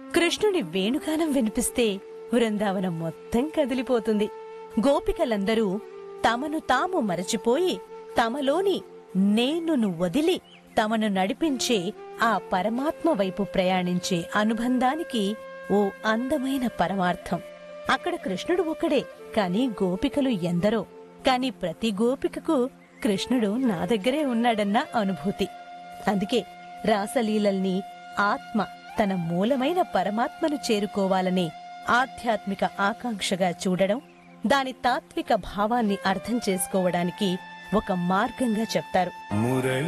కృష్ణుడి వేణుగానం వినిపిస్తే బృందావనం మొత్తం కదిలిపోతుంది గోపికలందరూ తమను తాము మరచిపోయి తమలోని నేనును వదిలి తమను నడిపించే ఆ పరమాత్మ వైపు ప్రయాణించే అనుబంధానికి ఓ అందమైన పరమార్థం అక్కడ కృష్ణుడు ఒకడే కాని గోపికలు ఎందరో కాని ప్రతి గోపికకు కృష్ణుడు నా దగ్గరే ఉన్నాడన్న అనుభూతి అందుకే రాసలీలల్ని ఆత్మ తన మూలమైన పరమాత్మను చేరుకోవాలనే ఆధ్యాత్మిక ఆకాంక్షగా చూడడం దాని తాత్విక భావాన్ని అర్థం చేసుకోవడానికి ఒక మార్గంగా చెప్తారు మురళి